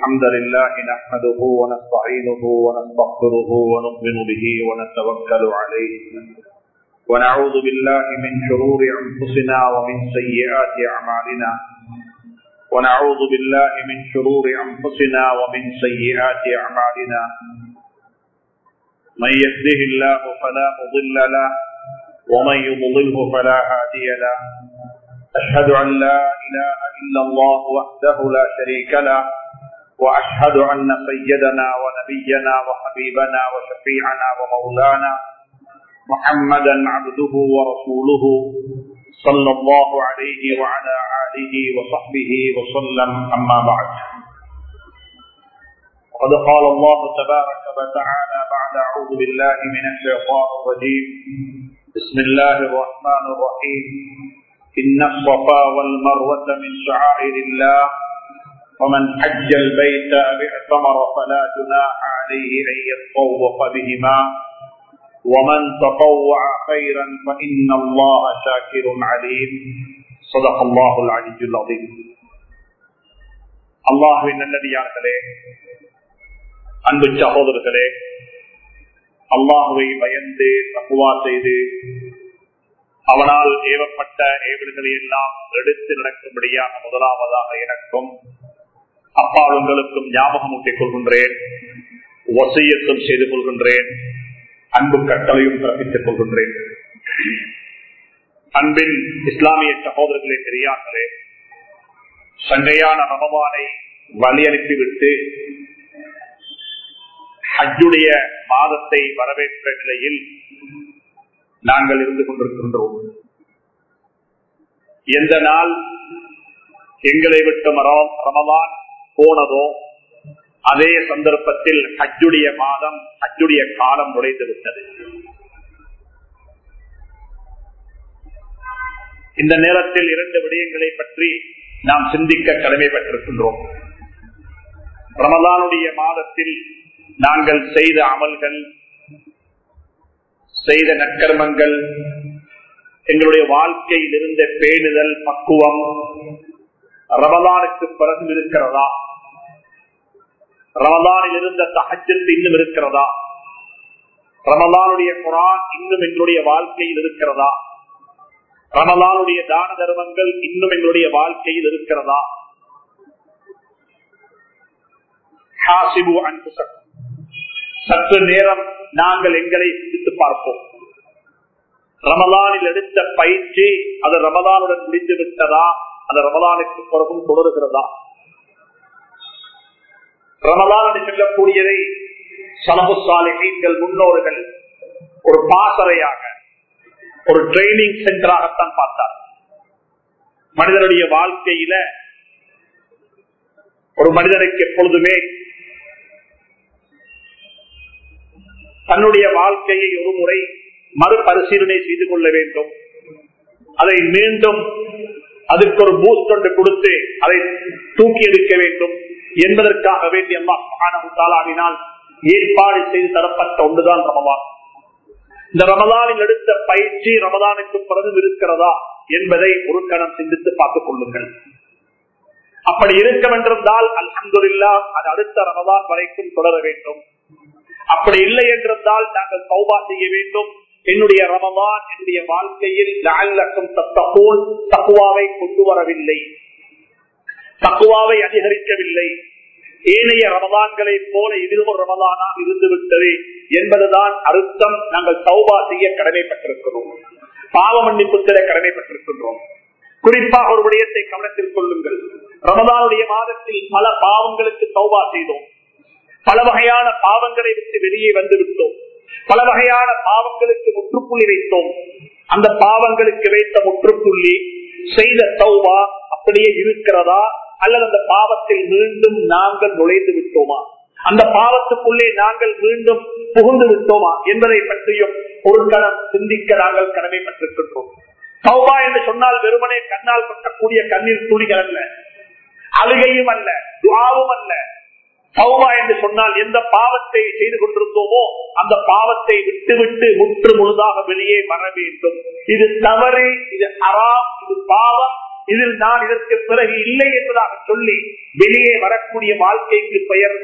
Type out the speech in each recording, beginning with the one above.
الحمد لله نحمده ونستعينه ونستغفره ونؤمن به ونتوكل عليه ونعوذ بالله من شرور أنفسنا ومن سيئات أعمالنا ونعوذ بالله من شرور أنفسنا ومن سيئات أعمالنا من يهده الله فلا مضل له ومن يضلله فلا هادي له أشهد أن لا إله إلا الله وحده لا شريك له وأشهد أن سيدنا ونبينا وحبيبنا وشفيعنا ومولانا محمدا عبده ورسوله صلى الله عليه وعلى آله وصحبه وسلم أما بعد وقد قال الله تبارك وتعالى بعد أعوذ بالله من الشيطان الرجيم بسم الله الرحمن الرحيم إن الصفا والمروة من شعائر الله ومن حج البيت أو اعتمر فلا جناح عليه أن يطوف بهما ومن تطوع خيرا فإن الله شاكر عليم صدق الله العلي العظيم அல்லாஹுவின் நல்லடியார்களே அன்பு சகோதரர்களே அல்லாஹுவை பயந்து தப்புவா செய்து அவனால் ஏவப்பட்ட ஏவல்களை எல்லாம் எடுத்து நடக்கும்படியாக முதலாவதாக எனக்கும் அப்பால் உங்களுக்கும் ஞாபகம் ஊட்டிக் கொள்கின்றேன் வசையத்தும் செய்து கொள்கின்றேன் அன்பு கட்டளையும் பிறப்பித்துக் கொள்கின்றேன் அன்பின் இஸ்லாமிய சகோதரர்களே தெரியாமலே சண்டையான ரமபானை வழி அனுப்பிவிட்டு ஹஜ்ஜுடைய மாதத்தை வரவேற்ற நிலையில் நாங்கள் இருந்து கொண்டிருக்கின்றோம் எந்த நாள் எங்களை விட்டு ரமதான் போனதோ அதே சந்தர்ப்பத்தில் ஹஜ்ஜுடைய மாதம் ஹஜ்ஜுடைய காலம் நுழைந்து விட்டது இந்த நேரத்தில் இரண்டு விடயங்களை பற்றி நாம் சிந்திக்க கடமைப்பட்டிருக்கின்றோம் ரமதானுடைய மாதத்தில் நாங்கள் செய்த அமல்கள் செய்த நற்கர்மங்கள் எங்களுடைய வாழ்க்கையில் இருந்த பேணுதல் பக்குவம் ரமதானுக்கு பிறகு இருக்கிறதா ரமதானில் இருந்த தகஜத்து இன்னும் இருக்கிறதா ரமதானுடைய குரான் இன்னும் எங்களுடைய வாழ்க்கையில் இருக்கிறதா ரமதானுடைய தான தர்மங்கள் இன்னும் எங்களுடைய வாழ்க்கையில் இருக்கிறதா சற்று நேரம் நாங்கள் எங்களை சிந்தித்து பார்ப்போம் ரமதானில் எடுத்த பயிற்சி அது ரமதானுடன் முடிந்து விட்டதா அது ரமதானுக்கு பிறகும் தொடருகிறதா ரமதான் என்று சொல்லக்கூடியதை சலபு சாலைகள் முன்னோர்கள் ஒரு பாசறையாக ஒரு ட்ரைனிங் சென்டராகத்தான் பார்த்தார் மனிதனுடைய வாழ்க்கையில ஒரு மனிதனுக்கு எப்பொழுதுமே தன்னுடைய வாழ்க்கையை ஒரு முறை மறுபரிசீலனை செய்து கொள்ள வேண்டும் அதை மீண்டும் அதற்கு ஒரு பூஸ்ட் ஒன்று கொடுத்து அதை தூக்கி எடுக்க வேண்டும் என்பதற்காக வேண்டிய தாளாடினால் ஏற்பாடு செய்து தரப்பட்ட ஒன்றுதான் ரமதான் இந்த ரமதானில் எடுத்த பயிற்சி ரமதானுக்கு பிறகு இருக்கிறதா என்பதை ஒரு கணம் சிந்தித்து பார்த்துக் கொள்ளுங்கள் அப்படி இருக்கும் என்றிருந்தால் அல்ஹம்துல்லா அது அடுத்த ரமதான் வரைக்கும் தொடர வேண்டும் அப்படி இல்லை என்றிருந்தால் நாங்கள் சௌபா செய்ய வேண்டும் என்னுடைய ரமதான் என்னுடைய வாழ்க்கையில் லாலக்கும் தத்தகோல் தக்குவாவை கொண்டு வரவில்லை தக்குவாவை அதிகரிக்கவில்லை ஏனைய ரமதான்களை போல இதுவும் ரமதானாக இருந்து விட்டது என்பதுதான் அர்த்தம் நாங்கள் சௌபா செய்ய கடமைப்பட்டிருக்கிறோம் பாவ மன்னிப்புத்திர கடமைப்பட்டிருக்கின்றோம் குறிப்பாக ஒரு விடயத்தை கவனத்தில் கொள்ளுங்கள் ரமதானுடைய மாதத்தில் பல பாவங்களுக்கு சௌபா செய்தோம் பல வகையான பாவங்களை விட்டு வெளியே வந்து விட்டோம் பல வகையான பாவங்களுக்கு முற்றுப்புள்ளி வைத்தோம் அந்த பாவங்களுக்கு வைத்த முற்றுப்புள்ளி செய்த சௌபா அப்படியே இருக்கிறதா அல்லது அந்த பாவத்தில் மீண்டும் நாங்கள் நுழைந்து விட்டோமா அந்த பாவத்துக்குள்ளே நாங்கள் மீண்டும் புகுந்து விட்டோமா என்பதை பற்றியும் ஒரு கணம் சிந்திக்க நாங்கள் கடமைப்பட்டிருக்கின்றோம் சௌபா என்று சொன்னால் வெறுமனே கண்ணால் கொட்டக்கூடிய கண்ணீர் துணிகள் அல்ல அழுகையும் அல்ல துவாவும் அல்ல சௌபா என்று சொன்னால் எந்த பாவத்தை செய்து கொண்டிருந்தோமோ அந்த பாவத்தை விட்டுவிட்டு முற்று முழுதாக வெளியே வர வேண்டும் இது தவறு இது அறாம் இது பாவம் இதில் நான் இதற்கு பிறகு இல்லை என்பதாக சொல்லி வெளியே வரக்கூடிய வாழ்க்கைக்கு பெயர்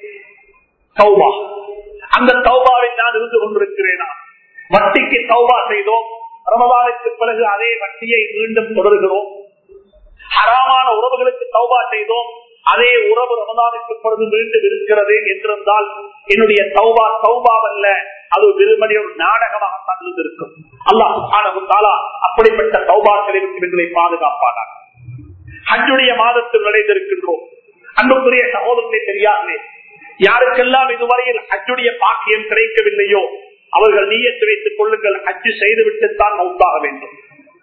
தௌபா அந்த தௌபாவில் நான் இருந்து கொண்டிருக்கிறேனா வட்டிக்கு தௌபா செய்தோம் ரமதானுக்கு பிறகு அதே வட்டியை மீண்டும் தொடர்கிறோம் ஹராமான உறவுகளுக்கு தௌபா செய்தோம் அதே உறவு ரமதானுக்கு பிறகு மீண்டும் இருக்கிறது என்றிருந்தால் என்னுடைய தௌபா தௌபாவல்ல அது வெறுமனே ஒரு நாடகமாகத்தான் இருந்திருக்கும் அல்லாஹ் அப்படிப்பட்ட தௌபாக்களை விட்டு எங்களை பாதுகாப்பானார் ஹஜ்ஜுடைய மாதத்தில் நுழைந்திருக்கின்றோம் அன்புக்குரிய சகோதரத்தை தெரியாதே யாருக்கெல்லாம் இதுவரையில் ஹஜ்ஜுடைய பாக்கியம் கிடைக்கவில்லையோ அவர்கள் நீயத்து வைத்துக் கொள்ளுங்கள் ஹஜ்ஜு செய்துவிட்டுத்தான் மௌத்தாக வேண்டும்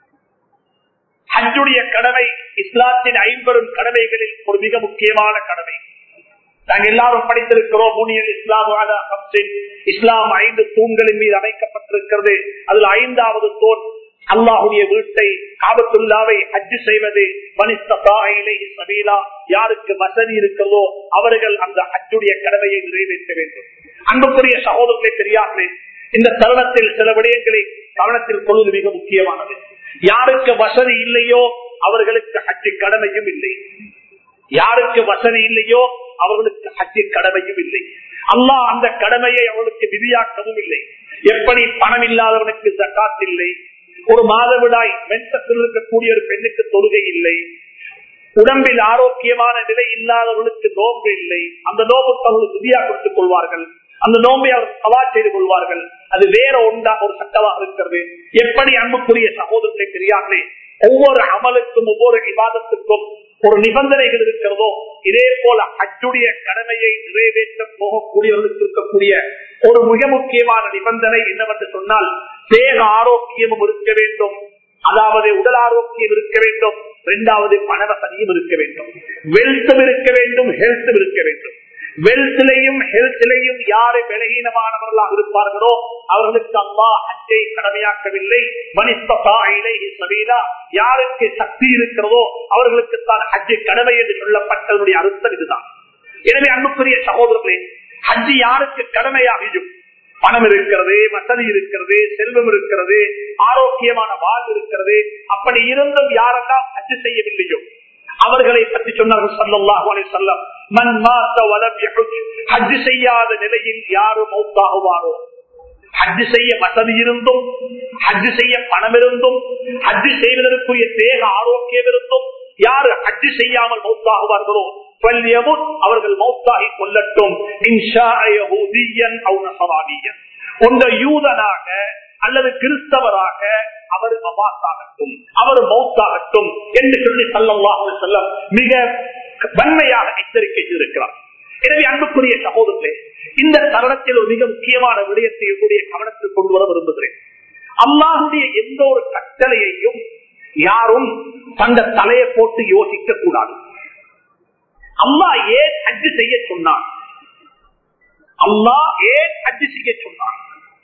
ஹஜ்ஜுடைய கடமை இஸ்லாத்தின் ஐம்பெரும் கடமைகளில் ஒரு மிக முக்கியமான கடமை நாங்கள் எல்லாரும் படித்திருக்கிறோம் முனியல் இஸ்லாம் இஸ்லாம் ஐந்து தூண்களின் மீது அமைக்கப்பட்டிருக்கிறது அதில் ஐந்தாவது தூண் அல்லாஹுடைய வீட்டை காபத்துல்லாவை ஹஜ்ஜு செய்வது சபீலா யாருக்கு வசதி இருக்கிறதோ அவர்கள் அந்த ஹஜ்ஜுடைய கடமையை நிறைவேற்ற வேண்டும் அன்புக்குரிய சகோதரர்களை தெரியாமலே இந்த தருணத்தில் சில விடயங்களை கவனத்தில் கொள்வது மிக முக்கியமானது யாருக்கு வசதி இல்லையோ அவர்களுக்கு ஹஜ்ஜு கடமையும் இல்லை யாருக்கு வசதி இல்லையோ அவர்களுக்கு ஹஜ்ஜு கடமையும் இல்லை அல்லாஹ் அந்த கடமையை அவர்களுக்கு விதியாக்கவும் இல்லை எப்படி பணம் இல்லாதவனுக்கு ஜக்காத் இல்லை ஒரு மாதவிடாய் மென்சத்தில் இருக்கக்கூடிய ஒரு பெண்ணுக்கு தொழுகை இல்லை உடம்பில் ஆரோக்கியமான நிலை இல்லாதவர்களுக்கு நோம்பு இல்லை அந்த நோம்புக்கு அவர்கள் விதியா கொடுத்துக் கொள்வார்கள் அந்த நோம்பை அவர் சவா செய்து கொள்வார்கள் அது வேற ஒன்றா ஒரு சட்டமாக இருக்கிறது எப்படி அன்புக்குரிய சகோதரத்தை தெரியாமலே ஒவ்வொரு அமலுக்கும் ஒவ்வொரு விவாதத்துக்கும் ஒரு நிபந்தனைகள் இருக்கிறதோ இதே போல அச்சுடைய கடமையை நிறைவேற்ற போகக்கூடியவர்களுக்கு இருக்கக்கூடிய ஒரு மிக முக்கியமான நிபந்தனை என்னவென்று சொன்னால் தேக ஆரோக்கியமும் இருக்க வேண்டும் அதாவது உடல் ஆரோக்கியம் இருக்க வேண்டும் இரண்டாவது பண வசதியும் இருக்க வேண்டும் வெல்த்தும் இருக்க வேண்டும் ஹெல்த்தும் இருக்க வேண்டும் வெல்த்திலையும் ஹெல்த்திலையும் யாரு விலகீனமானவர்களாக இருப்பார்களோ அவர்களுக்கு அம்மா அச்சை கடமையாக்கவில்லை யாருக்கு சக்தி இருக்கிறதோ அவர்களுக்கு தான் ஹஜ்ஜு கடமை என்று சொல்லப்பட்டதனுடைய அர்த்தம் இதுதான் எனவே அன்புக்குரிய சகோதரர்களே ஹஜ்ஜு யாருக்கு கடமையாகியும் பணம் இருக்கிறது வசதி இருக்கிறது செல்வம் இருக்கிறது ஆரோக்கியமான வாழ்வு இருக்கிறது அப்படி இருந்தும் யாரெல்லாம் ஹஜ்ஜு செய்யவில்லையோ அவர்களை பற்றி சொன்னார்கள் சல்லாஹு அலி சொல்லம் மண் மாத்த வளம் ஹஜ்ஜு செய்யாத நிலையில் யாரும் மௌத்தாகுவாரோ ஹஜ்ஜு செய்ய வசதி இருந்தும் ஹஜ்ஜு செய்ய பணம் இருந்தும் ஹஜ்ஜு செய்வதற்குரிய தேக ஆரோக்கியம் இருந்தும் யாரு ஹஜ்ஜு செய்யாமல் மௌத்தாகுவார்களோ அவர்கள் மௌத்தாகி கொள்ளட்டும் ஒன்ற யூதனாக அல்லது கிறிஸ்தவராக அவர் மபாத்தாகட்டும் அவர் மௌத்தாகட்டும் என்று சொல்லி சல்லாஹ் செல்லம் மிக வன்மையாக எச்சரிக்கை செய்திருக்கிறார் எனவே அன்புக்குரிய சகோதரர்களே இந்த தருணத்தில் ஒரு மிக முக்கியமான விடயத்தை என்னுடைய கவனத்தில் கொண்டு வர விரும்புகிறேன் அல்லாஹுடைய எந்த ஒரு கட்டளையையும் யாரும் தந்த தலையை போட்டு யோசிக்க கூடாது அம்மா ஏன் அஜு செய்ய சொன்னான் அம்மா ஏன் அஜு செய்ய சொன்னான்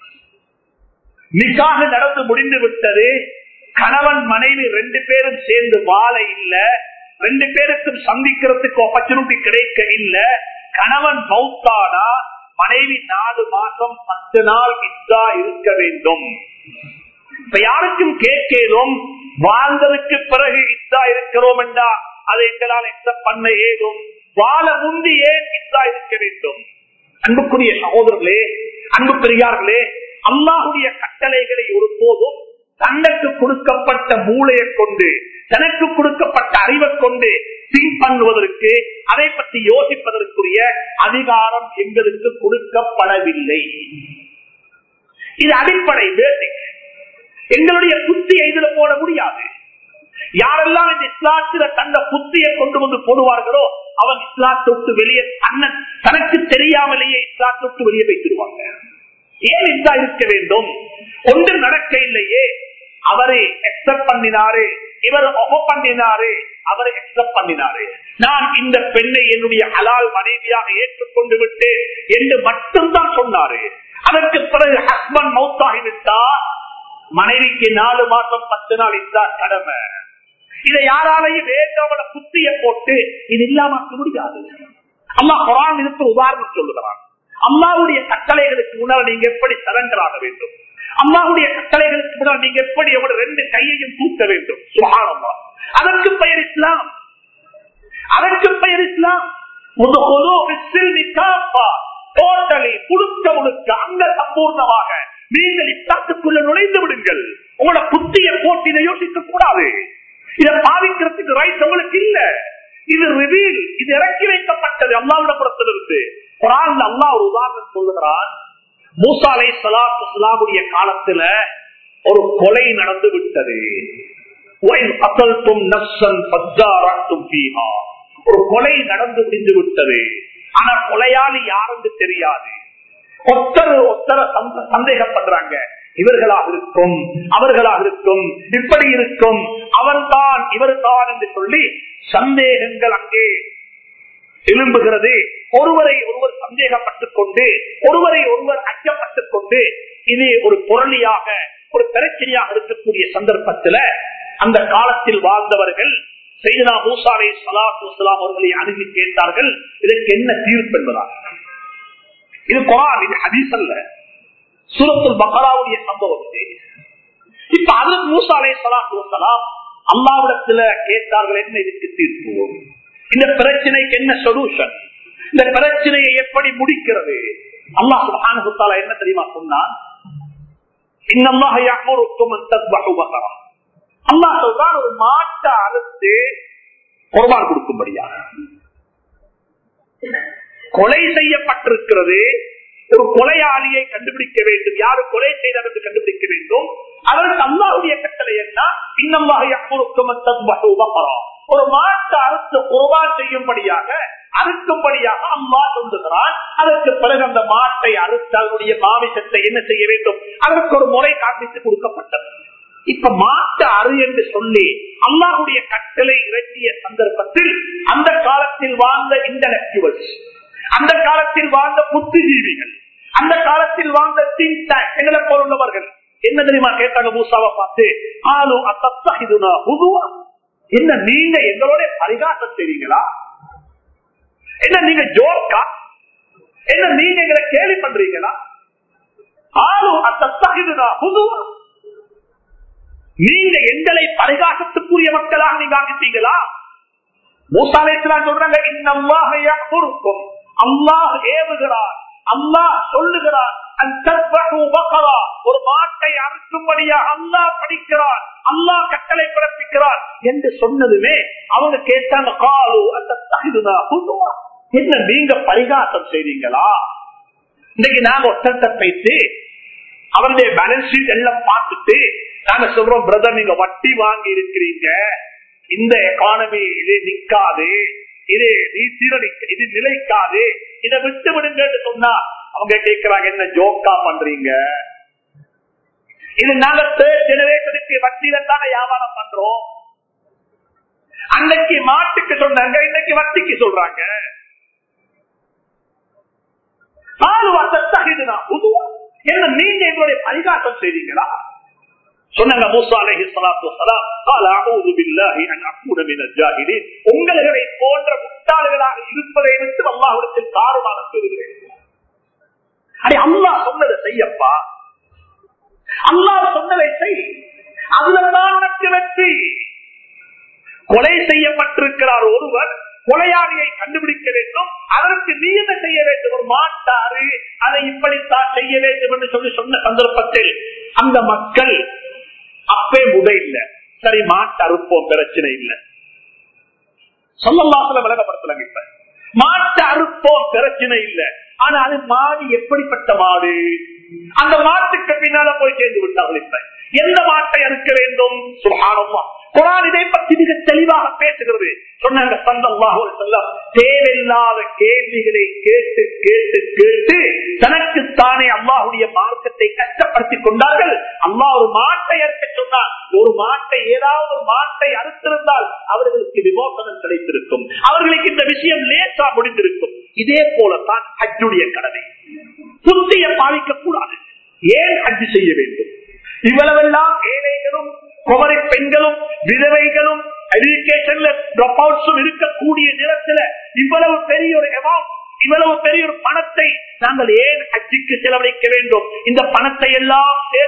நிக்காக நடந்து முடிந்து விட்டது கணவன் மனைவி ரெண்டு பேரும் சேர்ந்து வாழ இல்ல ரெண்டு பேருக்கும் சந்திக்கிறதுக்கு ஆப்பர்ச்சுனிட்டி கிடைக்க இல்ல கணவன் மௌத்தானா மனைவி நாலு மாசம் பத்து நாள் இத்தா இருக்க வேண்டும் இப்ப யாருக்கும் கேட்கலும் வாழ்ந்ததுக்கு பிறகு இத்தா இருக்கிறோம் என்றா அதை எங்களால் எக்ஸப்ட் பண்ண ஏதும் வாழ முந்தி ஏன் இத்தா இருக்க வேண்டும் அன்புக்குரிய சகோதரர்களே அன்பு பெரியார்களே அல்லாஹுடைய கட்டளைகளை ஒருபோதும் தனக்கு கொடுக்கப்பட்ட மூளையை கொண்டு தனக்கு கொடுக்கப்பட்ட அறிவை கொண்டு திங்க் பண்ணுவதற்கு அதை பற்றி யோசிப்பதற்குரிய அதிகாரம் எங்களுக்கு கொடுக்கப்படவில்லை இது அடிப்படை பேசிக் எங்களுடைய புத்தியை இதுல போட முடியாது யாரெல்லாம் இந்த இஸ்லாத்தில தந்த புத்தியை கொண்டு வந்து போடுவார்களோ அவன் இஸ்லாத்தை விட்டு வெளியே தன்ன தனக்கு தெரியாமலேயே இஸ்லாத்தை விட்டு வெளியே வைத்திருவாங்க ஏன் இதா இருக்க வேண்டும் ஒன்று நடக்க இல்லையே அவரை எக்ஸப்ட் பண்ணினாரு இவர் ஒப பண்ணினாரு அவரை எக்ஸப்ட் பண்ணினாரு நான் இந்த பெண்ணை என்னுடைய ஹலால் மனைவியாக ஏற்றுக்கொண்டு விட்டேன் என்று மட்டும்தான் சொன்னாரு அதற்கு பிறகு ஹஸ்பண்ட் மௌத்தாகிவிட்டா மனைவிக்கு நாலு மாசம் பத்து நாள் இதுதான் கடமை இதை யாராலையும் வேண்டாமல புத்திய போட்டு இது இல்லாமக்க முடியாது அம்மா குரான் இதுக்கு உதாரணம் சொல்லுகிறான் அம்மாவுடைய கட்டளைகளுக்கு முன்னால் நீங்க எப்படி சரண்டர் ஆக வேண்டும் அம்மாவுடைய கட்டளைகளுக்கு முன்னால் நீங்க எப்படி எவ்வளவு ரெண்டு கையையும் தூக்க வேண்டும் சுகாரமா அதற்கு பெயர் இஸ்லாம் அதற்கு பெயர் இஸ்லாம் முதுகுலு பிஸ்ஸில்மி காஃபா. டோட்டலி முழுக்க முழுக்க அங்க சம்பூர்ணமாக நீங்கள் இஸ்லாத்துக்குள்ள நுழைந்து விடுங்கள் உங்களோட புத்திய போட்டு இதை யோசிக்க கூடாது இதை பாதிக்கிறதுக்கு ரைட் உங்களுக்கு இல்ல இது ரிவீல் இது இறக்கி வைக்கப்பட்டது அல்லாவிட புறத்திலிருந்து குரான் அல்லாஹ் ஒரு உதாரணம் சொல்லுகிறான் மூசா அலை சலாத்து சலாமுடைய காலத்துல ஒரு கொலை நடந்து விட்டது وَإِنْ قَتَلْتُمْ نَفْسًا فَادَّارَأْتُمْ فِيهَا. ஒரு கொலை நடந்து முடிந்து விட்டது ஆனா கொலையாளி யாருன்னு தெரியாது ஒத்தர் ஒத்தர சந்த- சந்தேகப்படுறாங்க இவர்களாக இருக்கும் அவர்களாக இருக்கும் இப்படி இருக்கும் அவன்தான் இவர்தான் என்று சொல்லி சந்தேகங்கள் அங்கே எழும்புகிறது ஒருவரை ஒருவர் சந்தேகப்பட்டுக் கொண்டு ஒருவரை ஒருவர் அச்சப்பட்டுக் கொண்டு இது ஒரு பொருளியாக ஒரு பிரச்சனையாக இருக்கக்கூடிய சந்தர்ப்பத்தில் அந்த காலத்தில் வாழ்ந்தவர்கள் செய்தனா மூசாலை சலாத்து வலாம் அவர்களை அணுகி கேட்டார்கள் இதற்கு என்ன தீர்ப்பு என்பதாக இது குரான் இது ஹதீஸ் அல்ல சூரத்துல் பக்கராவுடைய சம்பவம் இது இப்ப அது மூசாலை சலாத்து வலாம் அல்லாவிடத்துல கேட்டார்கள் என்ன இதுக்கு தீர்ப்பு இந்த பிரச்சனைக்கு என்ன சொல்யூஷன் இந்த பிரச்சனையை எப்படி முடிக்கிறது அல்லாஹ் சுப்ஹானஹு வ தஆலா என்ன தெரியுமா சொன்னான் இன்னல்லாஹ யஅமுருக்கும் அன் தஸ்பஹு பகரா அல்லாஹ் சொல்றான் ஒரு மாட்டை அறுத்து குர்பான் கொடுக்கும்படியாக கொலை செய்யப்பட்டிருக்கிறது ஒரு கொலையாளியை கண்டுபிடிக்க வேண்டும் யாரு கொலை செய்தார் என்று கண்டுபிடிக்க வேண்டும் அதற்கு அல்லாஹுடைய கட்டளை என்ன இன்னமாக யஅமுருக்கும் அன் தஸ்பஹு பகரா ஒரு மாட்டை அறுத்து குர்பான் செய்யும்படியாக அறுக்கும்படியாக அம்மா சொல்லுகிறான் அதற்கு பிறகு அந்த மாட்டை அறுத்து அதனுடைய மாமிசத்தை என்ன செய்ய வேண்டும் அதற்கு ஒரு முறை காண்பித்து கொடுக்கப்பட்டது இப்ப மாட்டு அறு என்று சொல்லி அல்லாஹுடைய கட்டளை இறக்கிய சந்தர்ப்பத்தில் அந்த காலத்தில் வாழ்ந்த இன்டலக்சுவல்ஸ் அந்த காலத்தில் வாழ்ந்த புத்திஜீவிகள் அந்த காலத்தில் வாழ்ந்த திங்க் டேங்க் எங்களை போல் உள்ளவர்கள் என்ன தெரியுமா கேட்டாங்க மூசாவை பார்த்து ஆலு அத்தா இதுனா புதுவா என்ன நீங்க எங்களோட பரிகாசம் செய்வீங்களா என்ன நீங்க ஜோக்கா என்ன நீங்க எங்களை கேள்வி பண்றீங்களா ஆளு அத்தகுதுனா புதுவா நீங்க எங்களை பரிகாசத்துக்குரிய மக்களாக நீங்க ஆகிட்டீங்களா மூசாலேஸ்லாம் சொல்றாங்க இன்னமாக பொறுக்கும் அல்லாஹ் ஏவுகிறார் அல்லாஹ் சொல்லுகிறார் ஒரு மாட்டை அறுக்கும்படியா அல்லாஹ் படிக்கிறார் அல்லாஹ் கட்டளை பிறப்பிக்கிறார் என்று சொன்னதுமே அவங்க கேட்டாங்க காலு அந்த தகுதுனா புதுவா என்ன நீங்க பரிகாசம் செய்றீங்களா இன்னைக்கு நாங்க ஒத்தத்தை பேசி அவருடைய பேலன்ஸ் ஷீட் எல்லாம் பார்த்துட்டு நாங்க சொல்றோம் பிரதர் நீங்க வட்டி வாங்கி இருக்கிறீங்க இந்த எக்கானமி இது நிக்காது இது சீரழிக்க இது நிலைக்காது இதை விட்டு விடுங்கன்னு சொன்னா அவங்க கேட்கிறாங்க என்ன ஜோக்கா பண்றீங்க இது நாங்க தேர்ட் ஜெனரேஷனுக்கு வட்டியில தானே வியாபாரம் பண்றோம் அன்னைக்கு மாட்டுக்கு சொன்னாங்க இன்னைக்கு வட்டிக்கு சொல்றாங்க என்ன நீங்க எங்களுடைய பரிகாசம் செய்றீங்களா சொன்னாங்க மூசா அலைஹி ஸலாத்து வஸலாம் قال اعوذ بالله ان اكون من الجاهلين உங்களை போன்ற முட்டாள்களாக இருப்பதை விட்டு அல்லாஹ்விடத்தில் காரணம் பெறுகிறேன் அடே அல்லாஹ் சொன்னதை செய்யப்பா அல்லாஹ் சொன்னதை செய் அதுலதான் உனக்கு வெற்றி கொலை செய்யப்பட்டிருக்கிறார் ஒருவர் கொலையாளியை கண்டுபிடிக்க வேண்டும் அதற்கு நீ என்ன செய்ய வேண்டும் ஒரு மாட்டாறு அதை இப்படித்தான் செய்ய வேண்டும் என்று சொல்லி சொன்ன சந்தர்ப்பத்தில் அந்த மக்கள் அப்பே முட இல்ல சரி மாட்டு அறுப்போம் பிரச்சனை இல்ல சொல்லலாசல விலகப்படுத்தலாம் இப்ப மாட்டு அறுப்போம் பிரச்சனை இல்ல ஆனா அது மாடு எப்படிப்பட்ட மாடு அந்த மாட்டுக்கு பின்னால போய் சேர்ந்து விட்டார்கள் இப்ப எந்த மாட்டை அறுக்க வேண்டும் சுகானமா குரான் இதை பற்றி மிக தெளிவாக பேசுகிறது சொன்னாங்க சந்தல்லாஹு செல்லம் தேவையில்லாத கேள்விகளை கேட்டு கேட்டு கேட்டு தனக்குத்தானே அல்லாஹுடைய மார்க்கத்தை கஷ்டப்படுத்திக் கொண்டார்கள் அல்லாஹ் ஒரு மாட்டை அறுக்க சொன்னார் ஒரு மாட்டை ஏதாவது ஒரு மாட்டை அறுத்திருந்தால் அவர்களுக்கு விமோசனம் கிடைத்திருக்கும் அவர்களுக்கு இந்த விஷயம் லேசா முடிந்திருக்கும் இதே போலத்தான் ஹஜ்ஜுடைய கடமை புத்திய பாதிக்க கூடாது ஏன் ஹஜ் செய்ய வேண்டும் இவ்வளவெல்லாம் ஏழைகளும் குமரி பெண்களும் விதவைகளும் எஜுகேஷன்ல ட்ராப் அவுட்ஸும் இருக்கக்கூடிய நேரத்தில் இவ்வளவு பெரிய ஒரு அமௌண்ட் இவ்வளவு பெரிய ஒரு பணத்தை நாங்கள் ஏன் ஹஜ்ஜிக்கு செலவழிக்க வேண்டும் இந்த பணத்தை எல்லாம் சேர்த்து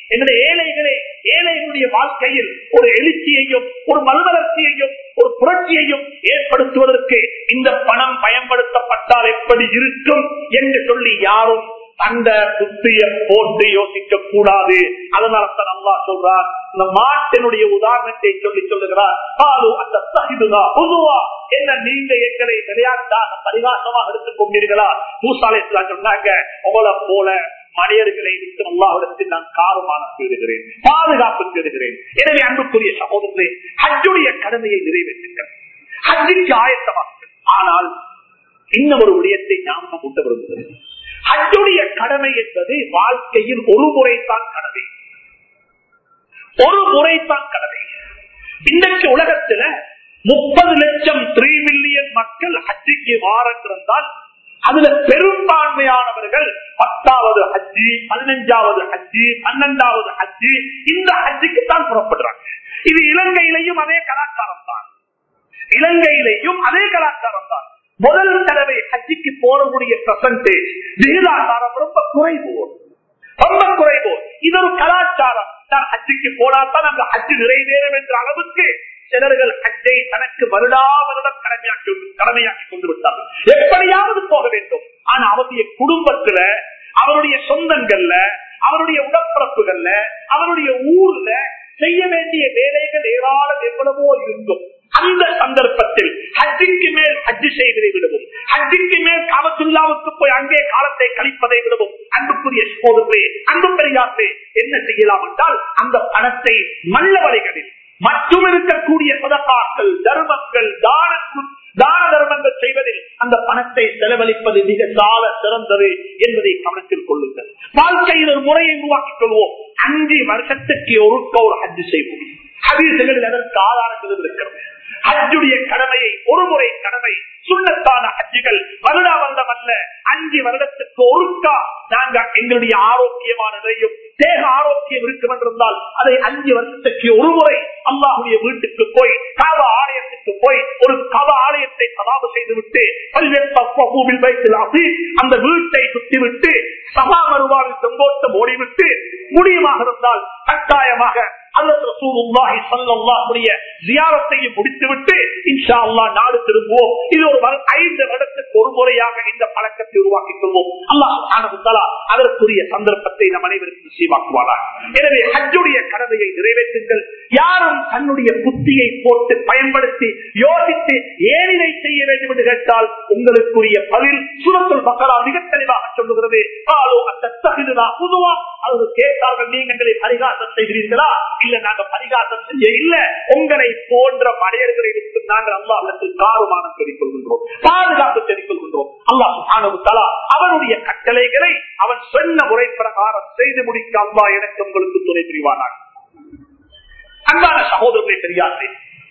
எங்களுடைய ஏழைகளே ஏழைகளுடைய வாழ்க்கையில் ஒரு எழுச்சியையும் ஒரு மறுமலர்ச்சியையும் ஒரு புரட்சியையும் ஏற்படுத்துவதற்கு இந்த பணம் பயன்படுத்தப்பட்டால் எப்படி இருக்கும் என்று சொல்லி யாரும் அந்த புத்திய போட்டு யோசிக்க கூடாது அதனால தான் அல்லா சொல்றார் இந்த மாட்டினுடைய உதாரணத்தை சொல்லி சொல்லுகிறார் பாலு அந்த தகுதுதா பொதுவா என்ன நீங்க எங்களை விளையாட்டாக பரிகாசமாக எடுத்துக் கொண்டீர்களா மூசாலை சொன்னாங்க உங்களை போல மனிதர்களை விட்டு அல்லாவிடத்தில் நான் காரமான தேடுகிறேன் பாதுகாப்பு தேடுகிறேன் எனவே அன்புக்குரிய சகோதரர்களே ஹஜ்ஜுடைய கடமையை நிறைவேற்றுங்கள் ஹஜ்ஜிக்கு ஆயத்தமாக ஆனால் இன்னும் ஒரு விடயத்தை ஞாபகம் கொண்டு விரும்புகிறேன் ஹஜ்ஜுடைய கடமை என்பது வாழ்க்கையில் ஒரு முறைத்தான் கடமை ஒரு முறைத்தான் கடமை இன்றைக்கு உலகத்துல முப்பது லட்சம் த்ரீ மில்லியன் மக்கள் ஹஜ்ஜிக்கு வாரங்கிருந்தால் அதுல பெரும்பான்மையானவர்கள் பத்தாவது ஹஜ்ஜி பதினஞ்சாவது ஹஜ்ஜி பன்னெண்டாவது ஹஜ்ஜி இந்த ஹஜ்ஜிக்கு தான் புறப்படுறாங்க இது இலங்கையிலையும் அதே கலாச்சாரம் தான் இலங்கையிலையும் அதே கலாச்சாரம் தான் முதல் தடவை ஹஜ்ஜிக்கு போறக்கூடிய பெர்சன்டேஜ் விகிதாசாரம் ரொம்ப குறைவு ரொம்ப குறைவு இது ஒரு கலாச்சாரம் நான் ஹஜ்ஜிக்கு போனால்தான் அங்க ஹஜ்ஜு நிறைவேறும் என்ற அளவுக்கு சிலர்கள் ஹஜ்ஜை தனக்கு வருடா வருடம் கடமையாக்கி கடமையாக்கி கொண்டு விட்டார்கள் எப்படியாவது போக வேண்டும் ஆனா அவருடைய குடும்பத்துல அவருடைய சொந்தங்கள்ல அவருடைய உடப்பிறப்புகள்ல அவருடைய ஊர்ல செய்ய வேண்டிய வேலைகள் ஏராளம் எவ்வளவோ இருக்கும் அந்த சந்தர்ப்பத்தில் ஹஜ்ஜிக்கு மேல் ஹஜ்ஜு செய்வதை விடவும் ஹஜ்ஜிக்கு மேல் காமத்துல்லாவுக்கு போய் அங்கே காலத்தை கழிப்பதை விடவும் அன்புக்குரிய சோதர்களே அன்பு பெரியார்களே என்ன செய்யலாம் என்றால் அந்த பணத்தை நல்ல வழிகளில் மற்றும் இருக்கக்கூடிய பதப்பாக்கள் தர்மங்கள் தான தான தர்மங்கள் செய்வதில் அந்த பணத்தை செலவழிப்பது மிக சால சிறந்தது என்பதை கவனத்தில் கொள்ளுங்கள் வாழ்க்கையில் ஒரு முறையை உருவாக்கிக் கொள்வோம் அஞ்சு வருஷத்துக்கு ஒருக்க ஒரு ஹஜ்ஜு செய்வோம் ஹதீசுகளில் அதற்கு ஆதாரங்களும் இருக்கிறது ஹஜ்ஜுடைய கடமையை ஒரு முறை கடமை சுண்ணத்தான ஹஜ்ஜுகள் வருடா வருடம் அல்ல அஞ்சு வருடத்துக்கு ஒருக்கா நாங்க எங்களுடைய ஆரோக்கியமான நிலையும் தேக ஆரோக்கியம் இருக்கும் என்றிருந்தால் அதை அஞ்சு வருஷத்துக்கு ஒரு முறை அல்லாஹுடைய வீட்டுக்கு போய் காவ ஆலயத்துக்கு போய் ஒரு கவ ஆலயத்தை சதாபு செய்துவிட்டு அந்த வீட்டை சுற்றிவிட்டு சபா மருவாவில் செங்கோட்டம் ஓடிவிட்டு முடியுமாக இருந்தால் கட்டாயமாக முடித்துவிட்டு இன்ஷா அல்லா நாடு திரும்புவோம் இது ஒரு ஐந்து வருடத்துக்கு ஒரு முறையாக இந்த பழக்கத்தை உருவாக்கிக் கொள்வோம் அல்லாஹ் அதற்குரிய சந்தர்ப்பத்தை நம் அனைவருக்கும் சீவாக்குவாரா எனவே ஹஜ்ஜுடைய கடமையை நிறைவேற்றுங்கள் யாரும் தன்னுடைய புத்தியை போட்டு பயன்படுத்தி யோசித்து ஏன் இதை செய்ய வேண்டும் என்று கேட்டால் உங்களுக்குரிய பதில் சுரத்துல் பக்கரா மிக தெளிவாக சொல்லுகிறது காலோ அந்த தகுதுதா புதுவா அது கேட்டார்கள் நீங்க எங்களை பரிகாசம் செய்கிறீர்களா இல்ல நாங்க பரிகாசம் செய்ய இல்ல உங்களை போன்ற மனிதர்களை விட்டு நாங்கள் அல்லாஹிடத்தில் காருமானம் சொல்லிக் கொள்கின்றோம் பாதுகாப்பு சொல்லிக் கொள்கின்றோம் அல்லாஹ் தலா அவனுடைய கட்டளைகளை அவன் சொன்ன முறை பிரகாரம் செய்து முடிக்க அல்லா எனக்கு உங்களுக்கு துணை புரிவானாக அன்பான சகோதரர்களை தெரியாது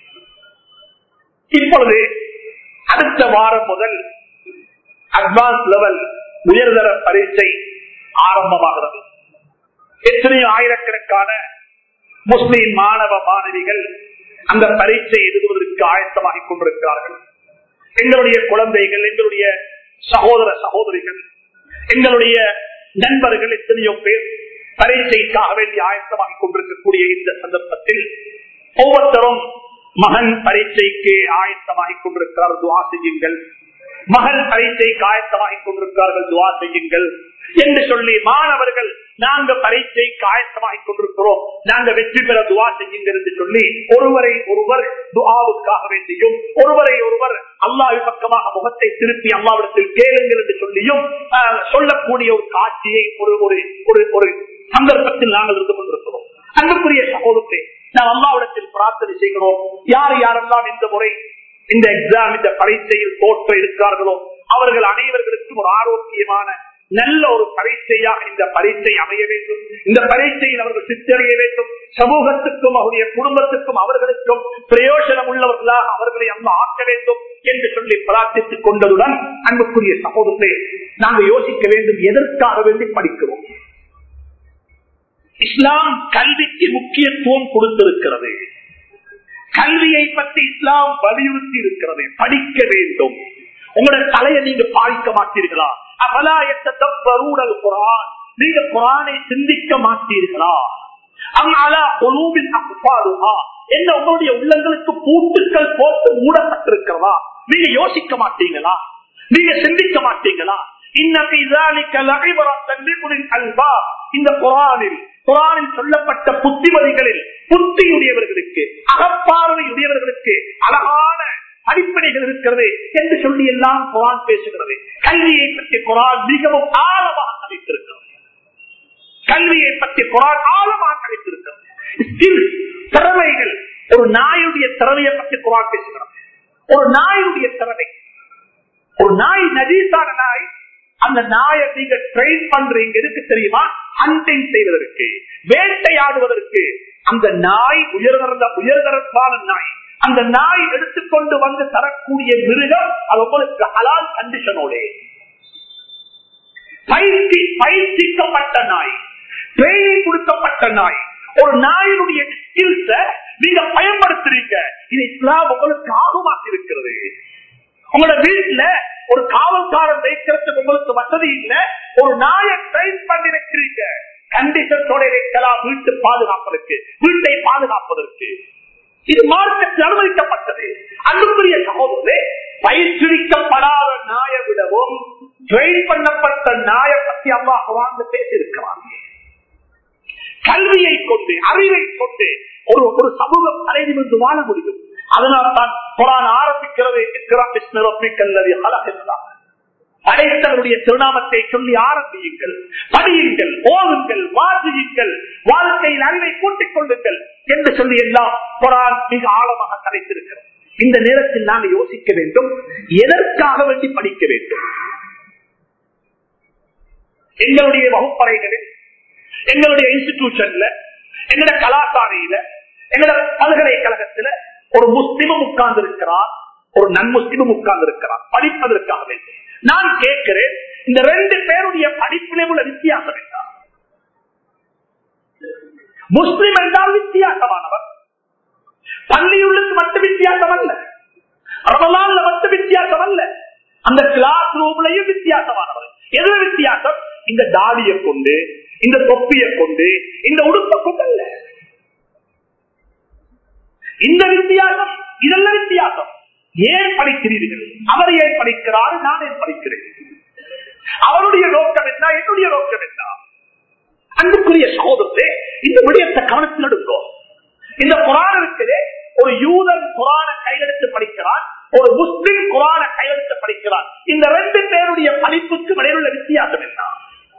இப்பொழுது அடுத்த வாரம் முதல் அட்வான்ஸ் லெவல் உயர்தர பரீட்சை ஆரம்பமாகிறது எத்தனையோ ஆயிரக்கணக்கான முஸ்லிம் மாணவ மாணவிகள் அந்த பரீட்சை எழுதுவதற்கு ஆயத்தமாகிக் கொண்டிருக்கிறார்கள் எங்களுடைய குழந்தைகள் எங்களுடைய சகோதர சகோதரிகள் எங்களுடைய நண்பர்கள் எத்தனையோ பேர் பரீட்சைக்காக வேண்டி ஆயத்தமாகிக் கொண்டிருக்கக்கூடிய இந்த சந்தர்ப்பத்தில் ஒவ்வொருத்தரும் மகன் பரீட்சைக்கு ஆயத்தமாகிக் கொண்டிருக்கிறார் துவா செய்யுங்கள் மகள் பரீட்சைக்கு ஆயத்தமாகிக் கொண்டிருக்கிறார்கள் துவா செய்யுங்கள் என்று சொல்லி மாணவர்கள் நாங்க பரீட்சைக்கு ஆயத்தமாகிக் கொண்டிருக்கிறோம் நாங்க வெற்றி பெற துவா செய்யுங்கள் என்று சொல்லி ஒருவரை ஒருவர் துவாவுக்காக வேண்டியும் ஒருவரை ஒருவர் அல்லாஹ் பக்கமாக முகத்தை திருப்பி அல்லாவிடத்தில் கேளுங்கள் என்று சொல்லியும் சொல்லக்கூடிய ஒரு காட்சியை ஒரு ஒரு ஒரு சந்தர்ப்பத்தில் நாங்கள் இருந்து கொண்டிருக்கிறோம் அன்புக்குரிய சகோதரத்தை நாம் அல்லாவிடத்தில் பிரார்த்தனை செய்கிறோம் யார் யாரெல்லாம் இந்த முறை இந்த எக்ஸாம் இந்த பரீட்சையில் தோற்ற இருக்கிறார்களோ அவர்கள் அனைவர்களுக்கும் ஒரு ஆரோக்கியமான நல்ல ஒரு பரீட்சையாக இந்த பரீட்சை அமைய வேண்டும் இந்த பரீட்சையில் அவர்கள் சித்தறிய வேண்டும் சமூகத்துக்கும் அவருடைய குடும்பத்துக்கும் அவர்களுக்கும் பிரயோஜனம் உள்ளவர்களாக அவர்களை அம்மா ஆக்க வேண்டும் என்று சொல்லி பிரார்த்தித்துக் கொண்டதுடன் அன்புக்குரிய சகோதரத்தை நாங்கள் யோசிக்க வேண்டும் எதற்காக வேண்டி படிக்கிறோம் இஸ்லாம் கல்விக்கு முக்கியத்துவம் கொடுத்திருக்கிறது கல்வியை பற்றி இஸ்லாம் வலியுறுத்தி இருக்கிறது படிக்க வேண்டும் உங்களோட தலையை நீங்க பாதிக்க மாட்டீர்களா அவலாயத்தூடல் குரான் நீங்க குரானை சிந்திக்க மாட்டீர்களா அங்காலா கொலூபின் அப்பாருஹா என்ன உங்களுடைய உள்ளங்களுக்கு பூட்டுக்கள் போட்டு மூடப்பட்டிருக்கிறதா நீங்க யோசிக்க மாட்டீங்களா நீங்க சிந்திக்க மாட்டீங்களா இன்னக்கு இதாலிக்க லகைவரத்தன்றின் அல்வா இந்த குரானில் குரானில் சொல்லப்பட்ட புத்திமதிகளில் புத்தியுடையவர்களுக்கு அகப்பார்வையுடையவர்களுக்கு அழகான அடிப்படைகள் இருக்கிறது என்று சொல்லி எல்லாம் குரான் பேசுகிறது கல்வியை பற்றி குரான் மிகவும் ஆழமாக கணித்திருக்கிறது கல்வியை பற்றி குரான் ஆழமாக கணித்திருக்கிறது Skills, திறமைகள் ஒரு நாயுடைய திறமையை பற்றி குரான் பேசுகிறது ஒரு நாயுடைய திறமை ஒரு நாய் நதீசான நாய் அந்த நாயை நீங்க ட்ரெயின் பண்றீங்க எதுக்கு தெரியுமா ஹண்டிங் செய்வதற்கு வேட்டையாடுவதற்கு அந்த நாய் உயர்ந்த உயர்தரப்பான நாய் அந்த நாய் எடுத்துக்கொண்டு வந்து தரக்கூடிய மிருகம் அது உங்களுக்கு ஹலால் கண்டிஷனோட பயிற்சி பயிற்சிக்கப்பட்ட நாய் ட்ரைனிங் கொடுக்கப்பட்ட நாய் ஒரு நாயினுடைய ஸ்கில்ஸ நீங்க பயன்படுத்துறீங்க இது இஸ்லாம் உங்களுக்கு ஆகுமாக்கி இருக்கிறது உங்களோட வீட்டுல ஒரு காவல்காரன் வைக்கிறதுக்கு உங்களுக்கு வசதி இல்ல ஒரு நாயை ட்ரைன் பண்ணி வைக்கிறீங்க கண்டிஷனோட வைக்கலாம் வீட்டு பாதுகாப்பதற்கு வீட்டை பாதுகாப்பதற்கு இது மார்க்கத்தில் அனுமதிக்கப்பட்டது அன்புக்குரிய சகோதரே பயிற்சிக்கப்படாத நாயை விடவும் ட்ரெயின் பண்ணப்பட்ட நாயை பற்றி அம்மா வாழ்ந்து பேசியிருக்கிறாங்க கல்வியை கொண்டு அறிவை கொண்டு ஒரு ஒரு சமூகம் அலைநிமிர்ந்து வாழ முடியும் அதனால் தான் குரான் ஆரம்பிக்கிறது படைத்தவருடைய திருநாமத்தை சொல்லி ஆரம்பியுங்கள் படியுங்கள் ஓதுங்கள் வாசியுங்கள் வாழ்க்கையில் அறிவை கூட்டிக் கொள்ளுங்கள் என்று சொல்லி எல்லாம் குரான் மிக ஆழமாக கலைத்திருக்கிறது இந்த நேரத்தில் நாங்கள் யோசிக்க வேண்டும் எதற்காக வேண்டி படிக்க வேண்டும் எங்களுடைய வகுப்பறைகளில் எங்களுடைய இன்ஸ்டிடியூஷன்ல எங்கட கலாசாரையில எங்கட பல்கலைக்கழகத்துல ஒரு முஸ்லிமும் உட்கார்ந்து இருக்கிறார் ஒரு நன்முஸ்லிமும் உட்கார்ந்து இருக்கிறார் படிப்பதற்காக வேண்டும் நான் கேட்கிறேன் இந்த ரெண்டு பேருடைய படிப்பிலே உள்ள வித்தியாசம் என்ன முஸ்லிம் என்றால் வித்தியாசமானவர் பள்ளியுள்ளுக்கு மட்டும் வித்தியாசம் அல்ல ரமலான்ல மட்டும் வித்தியாசம் அல்ல அந்த கிளாஸ் ரூம்லயும் வித்தியாசமானவர் எதுல வித்தியாசம் இந்த தாடியை கொண்டு இந்த தொப்பியை கொண்டு இந்த உடுப்பை கொண்டு அல்ல இந்த வித்தியாசம் இதெல்லாம் வித்தியாசம் ஏன் படிக்கிறீர்கள் அவர் ஏன் படிக்கிறார் நான் ஏன் படிக்கிறேன் அவருடைய நோக்கம் என்ன என்னுடைய நோக்கம் என்ன அன்புக்குரிய சகோதரத்தை இந்த விடயத்தை கவனத்தில் எடுக்கும் இந்த குரான் இருக்குது ஒரு யூதன் குரான கையெழுத்து படிக்கிறான் ஒரு முஸ்லிம் குரான கையெழுத்து படிக்கிறான் இந்த ரெண்டு பேருடைய படிப்புக்கு இடையிலுள்ள வித்தியாசம் என்ன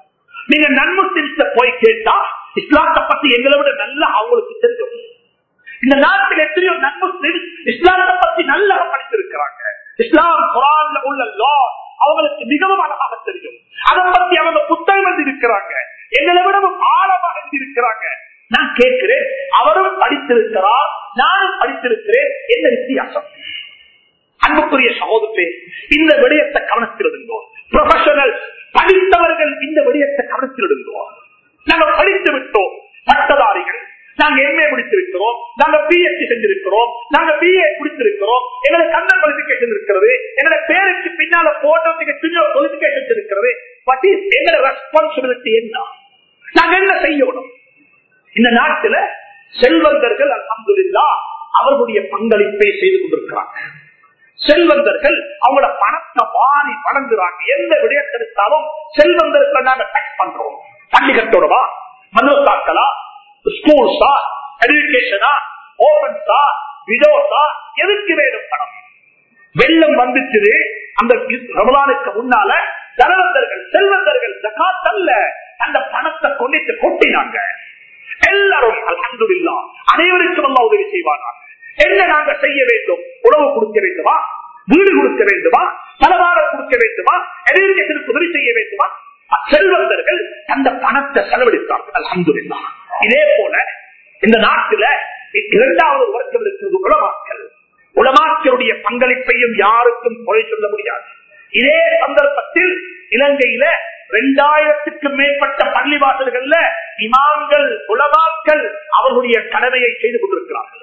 நீங்க நன்முஸ்லிம்ஸ போய் கேட்டா இஸ்லாத்தை பத்தி எங்களை விட நல்லா அவங்களுக்கு தெரியும் இந்த நாட்டில் எத்தனையோ நன்முஸ்லிம் இஸ்லாத்தை பத்தி நல்லா படித்திருக்கிறாங்க இஸ்லாம் குரான்ல உள்ள லா அவங்களுக்கு மிகவும் அழகாக தெரியும் அதை பத்தி அவங்க புத்தகம் எழுதியிருக்கிறாங்க எங்களை விடவும் ஆழமாக எழுதியிருக்கிறாங்க நான் கேட்கிறேன் அவரும் படித்திருக்கிறார் நானும் படித்திருக்கிறேன் என்ன வித்தியாசம் அன்புக்குரிய சகோதரே இந்த விடயத்தை கவனத்தில் இருந்தோம் ப்ரொஃபஷனல் படித்தவர்கள் இந்த விடயத்தை கவனத்தில் இருந்தோம் நாங்க படித்து விட்டோம் பட்டதாரிகள் நாங்க எம்ஏ முடித்திருக்கிறோம் நாங்க பிஎஸ்சி செஞ்சிருக்கிறோம் நாங்க பிஏ முடித்திருக்கிறோம் எங்களுக்கு கண்ண குவாலிபிகேஷன் இருக்கிறது எங்களோட பேருக்கு பின்னால போட்டோத்துக்கு சின்ன குவாலிபிகேஷன் இருக்கிறது பட் இஸ் எங்களோட ரெஸ்பான்சிபிலிட்டி என்ன நாங்க என்ன செய்யணும் இந்த நாட்டுல செல்வந்தர்கள் அல்ஹம்துலில்லா அவர்களுடைய பங்களிப்பை செய்து கொண்டிருக்கிறாங்க செல்வந்தர்கள் அவங்களோட பணத்தை வாரி வழங்குறாங்க எந்த விடயத்தை எடுத்தாலும் செல்வந்தருக்கு நாங்க டேக்ஸ் பண்றோம் பள்ளி கட்டோடவா மனோசாக்களா ஸ்கூல்ஸா எஜுகேஷனா ஓபன்ஸா விடோஸா எதுக்கு வேணும் பணம் வெள்ளம் வந்துச்சு அந்த ரமலானுக்கு முன்னால தனவந்தர்கள் செல்வந்தர்கள் ஜகாத் அல்ல அந்த பணத்தை கொண்டிட்டு கொட்டினாங்க எல்லாரும் அல்ஹம்துலில்லா அனைவருக்கும் அல்லா உதவி செய்வாங்க என்ன நாங்க செய்ய வேண்டும் உணவு கொடுக்க வேண்டுமா வீடு கொடுக்க வேண்டுமா பலவாரம் கொடுக்க வேண்டுமா எஜுகேஷனுக்கு உதவி செய்ய வேண்டுமா செல்வந்தர்கள் அந்த பணத்தை செலவழித்தார்கள் அல்ஹம்துலில்லா இதே போல இந்த நாட்டில இரண்டாவது வர்க்கம் இருக்கிறது உலமாக்கல் உலமாக்களுடைய பங்களிப்பையும் யாருக்கும் குறை சொல்ல முடியாது இதே சந்தர்ப்பத்தில் இலங்கையில இரண்டாயிரத்துக்கும் மேற்பட்ட பள்ளிவாசல்கள்ல இமாம்கள் உலமாக்கள் அவர்களுடைய கடமையை செய்து கொண்டிருக்கிறார்கள்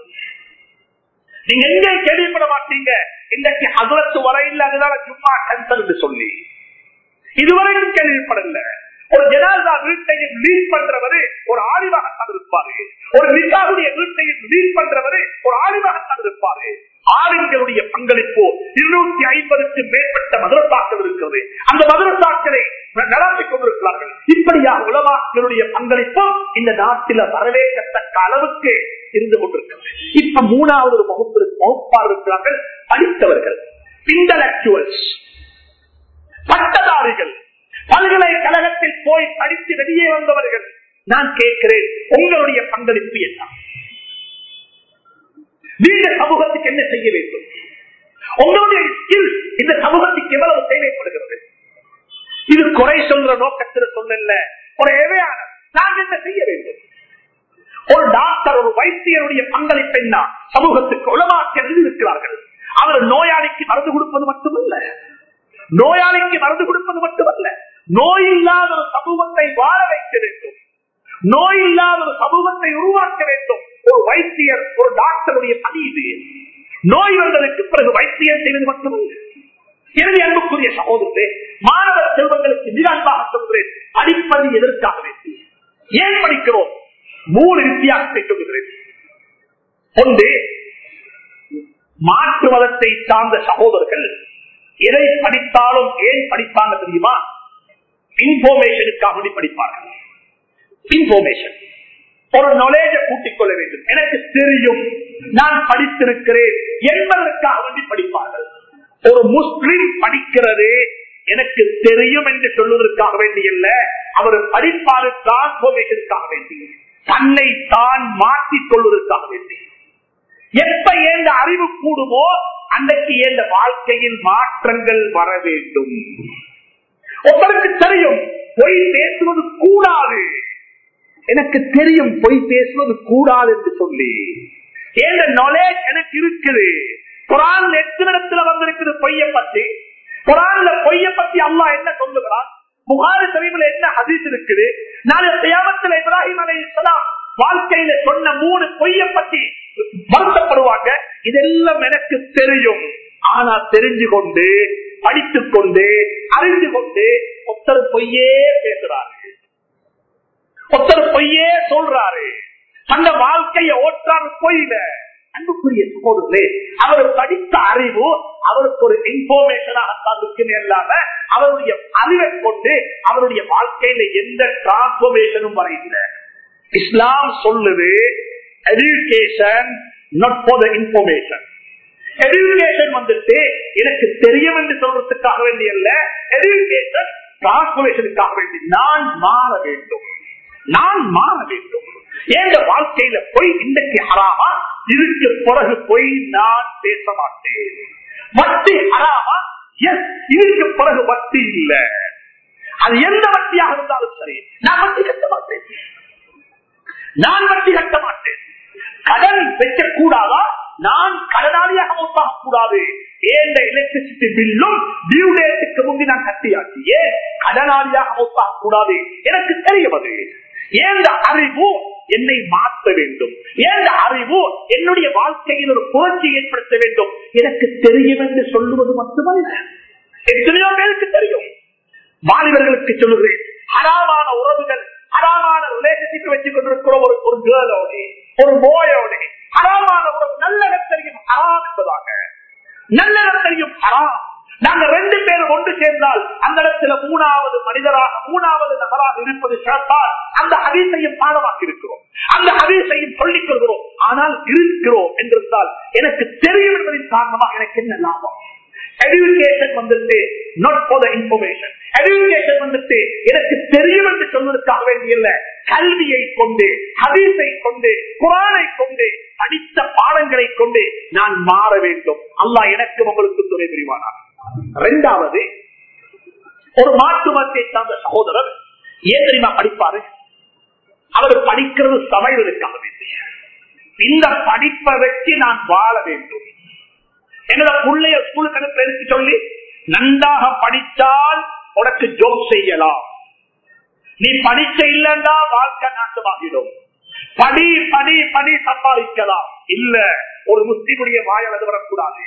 நீங்க எங்க கேள்விப்பட மாட்டீங்க இன்றைக்கு அகலத்து வரையில் அதனால சும்மா கேன்சல் என்று சொல்லி இதுவரைக்கும் கேள்விப்படல ஒரு ஜனாதா வீட்டையும் லீட் பண்றவரு ஒரு ஆடிவாகத்தான் இருப்பாரு ஒரு நிக்காவுடைய வீட்டையும் லீட் பண்றவரு ஒரு ஆடிவாகத்தான் இருப்பாரு ஆளுங்களுடைய பங்களிப்பு இருநூத்தி ஐம்பதுக்கு மேற்பட்ட மதுரத்தாக்கள் இருக்கிறது அந்த மதுரத்தாக்களை நடத்திக் கொண்டிருக்கிறார்கள் இப்படியாக உலமாக்களுடைய பங்களிப்பு இந்த நாட்டில வரவேற்கத்தக்க அளவுக்கு இருந்து கொண்டிருக்கிறது இப்ப மூணாவது ஒரு வகுப்பு வகுப்பாளர் இருக்கிறார்கள் படித்தவர்கள் இன்டலக்சுவல்ஸ் பட்டதாரிகள் பல்கலைக்கழகத்தில் போய் படித்து வெளியே வந்தவர்கள் நான் கேட்கிறேன் உங்களுடைய பங்களிப்பு என்ன நீங்க சமூகத்துக்கு என்ன செய்ய வேண்டும் உங்களுடைய ஸ்கில் இந்த சமூகத்துக்கு எவ்வளவு தேவைப்படுகிறது இது குறை சொல்ற நோக்கத்தில் சொல்லல ஒரு எவையான நாங்க என்ன செய்ய வேண்டும் ஒரு டாக்டர் ஒரு வைத்தியருடைய பங்களிப்பு என்ன சமூகத்துக்கு உளமாக்க இருக்கிறார்கள் அவர் நோயாளிக்கு மருந்து கொடுப்பது மட்டுமல்ல நோயாளிக்கு மருந்து கொடுப்பது மட்டுமல்ல நோய் இல்லாத ஒரு சமூகத்தை வாழ வைக்க வேண்டும் நோய் இல்லாத ஒரு சமூகத்தை உருவாக்க வேண்டும் ஒரு வைத்தியர் ஒரு டாக்டருடைய பணி இது நோய் வந்ததற்கு பிறகு வைத்தியம் செய்வது மட்டுமல்ல எனவே அன்புக்குரிய சகோதரே மாணவ செல்வங்களுக்கு மிக அன்பாக சொல்கிறேன் படிப்பது எதற்காக வேண்டி ஏன் படிக்கிறோம் மூணு வித்தியாசத்தை சொல்லுகிறேன் ஒன்று மாற்று மதத்தை சார்ந்த சகோதரர்கள் எதை படித்தாலும் ஏன் படிப்பாங்க தெரியுமா இன்ஃபர்மேஷனுக்காக வேண்டி படிப்பார்கள் இன்ஃபர்மேஷன் ஒரு நாலேஜ கூட்டிக் கொள்ள வேண்டும் எனக்கு தெரியும் நான் படித்திருக்கிறேன் என்பதற்காக வேண்டி படிப்பார்கள் ஒரு முஸ்லிம் படிக்கிறது எனக்கு தெரியும் என்று சொல்வதற்காக வேண்டியல்ல அவர் படிப்பாரு டிரான்ஸ்பர்மேஷனுக்காக வேண்டி தன்னை தான் மாற்றிக் கொள்வதற்காக வேண்டி எப்ப ஏந்த அறிவு கூடுமோ அன்றைக்கு ஏந்த வாழ்க்கையில் மாற்றங்கள் வர வேண்டும் ஒருத்தருக்கு தெரியும் பொய் பேசுவது கூடாது எனக்கு தெரியும் பொய் பேசுவது கூடாது என்று சொல்லி ஏந்த நாலேஜ் எனக்கு இருக்குது குரான் எத்தனை இடத்துல வந்திருக்குது பொய்ய பத்தி குரான்ல பொய்ய பத்தி அல்லா என்ன சொல்லுகிறான் புகாரி சரிவில் என்ன ஹதீஸ் இருக்குது நாளை தியாகத்தில் இப்ராஹிம் அலை வாழ்க்கையில சொன்ன மூணு பொய்ய பத்தி வருத்தப்படுவாங்க இதெல்லாம் எனக்கு தெரியும் ஆனா தெரிஞ்சு கொண்டு படித்துக் கொண்டு அறிந்து கொண்டு ஒருத்தர் பொய்யே பேசுறாரு ஒருத்தர் பொய்யே சொல்றாரு அந்த வாழ்க்கையை ஓற்றாரு பொய்ல அன்புக்குரிய சகோதரே அவர் படித்த அறிவு அவருக்கு ஒரு இன்ஃபர்மேஷனாகத்தான் இருக்குன்னு இல்லாம அவருடைய அறிவை கொண்டு அவருடைய வாழ்க்கையில எந்த டிரான்ஸ்பர்மேஷனும் வரையில இஸ்லாம் சொல்லுது education not for the information education வந்துட்டு எனக்கு தெரியும் என்று சொல்றதுக்காக வேண்டிய அல்ல எஜுகேஷன் டிரான்ஸ்பர்மேஷனுக்காக வேண்டி நான் மாற வேண்டும் நான் மாற வேண்டும் எங்க வாழ்க்கையில போய் இன்றைக்கு ஹராமா இதுக்கு பிறகு போய் நான் பேச மாட்டேன் வட்டி ஹராமா எஸ் இதுக்கு பிறகு வட்டி இல்ல அது எந்த வட்டியாக இருந்தாலும் சரி நான் வட்டி கட்ட மாட்டேன் நான் வட்டி கட்ட மாட்டேன் கடன் வைக்க கூடாதா நான் கடனாளியாக மொத்தாக கூடாது ஏந்த எலக்ட்ரிசிட்டி பில்லும் டியூ டேட்டுக்கு முந்தி நான் கட்டியாச்சு ஏன் கடனாளியாக மொத்தாக கூடாது எனக்கு தெரியாது ஏந்த அறிவு என்னை மாற்ற வேண்டும் ஏந்த அறிவு என்னுடைய வாழ்க்கையில் ஒரு புரட்சி ஏற்படுத்த வேண்டும் எனக்கு தெரியும் என்று சொல்லுவது மட்டுமல்ல எத்தனையோ பேருக்கு தெரியும் வாலிபர்களுக்கு சொல்லுகிறேன் ஹராமான உறவுகள் ஹராமான ரிலேஷன்ஷிப் வச்சுக் கொண்டிருக்கிற ஒரு ஒரு கேர்ளோட ஒரு போயோட ஹராமான உறவு நல்ல தெரியும் ஹராம் என்பதாக நல்ல தெரியும் ஹராம் நாங்க ரெண்டு பேரும் ஒன்று சேர்ந்தால் அந்த இடத்துல மூணாவது மனிதராக மூணாவது நபராக இருப்பது சேர்த்தால் அந்த ஹதீசையும் பாடமாக்கி இருக்கிறோம் அந்த ஹதீசையும் சொல்லிக் கொள்கிறோம் ஆனால் இருக்கிறோம் என்றிருந்தால் எனக்கு தெரியும் என்பதின் காரணமாக எனக்கு என்ன லாபம் எஜுகேஷன் வந்துட்டு not for the information education வந்துட்டு எனக்கு தெரியும் என்று சொல்வதற்காக வேண்டிய கல்வியை கொண்டு ஹதீஸை கொண்டு குரானை கொண்டு படித்த பாடங்களை கொண்டு நான் மாற வேண்டும் அல்லாஹ் எனக்கு உங்களுக்கு துணை புரிவானார் இரண்டாவது ஒரு மாட்டு மதத்தை சார்ந்த சகோதரர் ஏன் தெரியுமா படிப்பாரு அவர் படிக்கிறது சமையலுக்காக வேண்டிய இந்த படிப்பை வச்சு நான் வாழ வேண்டும் என்னோட பிள்ளைய ஸ்கூலுக்கு அனுப்பி சொல்லி நன்றாக படித்தால் உனக்கு ஜோப் செய்யலாம் நீ படிச்ச இல்லைன்னா வாழ்க்கை நாட்டமாகிடும் படி படி படி சம்பாதிக்கலாம் இல்ல ஒரு முஸ்லிமுடைய வாயில் அது வரக்கூடாது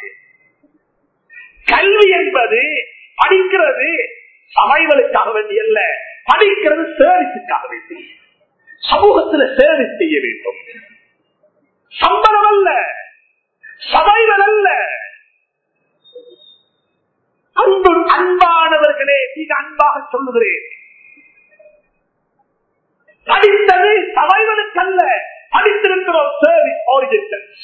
கல்வி என்பது படிக்கிறது சமைவலுக்காக வேண்டிய அல்ல படிக்கிறது சேவித்துக்காக வேண்டும் சமூகத்துல சேவை செய்ய வேண்டும் சம்பளம் அல்ல சபைகள் அல்ல அன்பு அன்பானவர்களே மிக அன்பாக சொல்லுகிறேன் படித்தது சபைகளுக்கல்ல படித்திருக்கிறோம் சர்வீஸ் ஆரிஜினல்ஸ்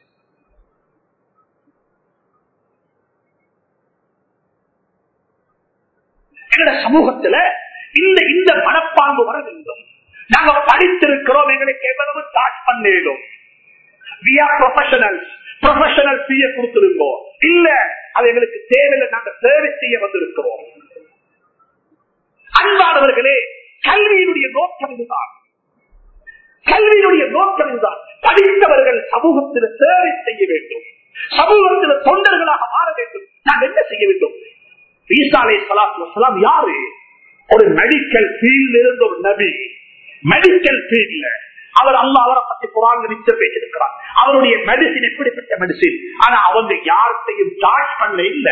எங்கட சமூகத்துல இந்த இந்த மனப்பாங்கு வர வேண்டும் நாங்க படித்திருக்கிறோம் எங்களுக்கு எவ்வளவு ஸ்டார்ட் பண்ணிடும் we are professionals ப்ரொஃபஷனல் ஃபீய கொடுத்திருந்தோம் இல்ல அது எங்களுக்கு தேவையில்லை நாங்க சர்வீஸ் செய்ய வந்திருக்கிறோம் அன்பானவர்களே கல்வியினுடைய நோக்கம் இதுதான் கல்வியினுடைய நோக்கம் இதுதான் படித்தவர்கள் சமூகத்தில் சர்வீஸ் செய்ய வேண்டும் சமூகத்தில் தொண்டர்களாக மாற வேண்டும் நாங்கள் என்ன செய்ய வேண்டும் ஈசாலை சலாத்து வசலாம் யாரு ஒரு மெடிக்கல் ஃபீல்ட் இருந்த ஒரு நபி மெடிக்கல் ஃபீல்ட்ல அவர் அல்ல அவரை பத்தி குரான் நிச்சயம் பேசியிருக்கிறார் அவருடைய மெடிசின் எப்படிப்பட்ட மெடிசின் ஆனா அவங்க யார்கிட்டையும் சார்ஜ் பண்ண இல்ல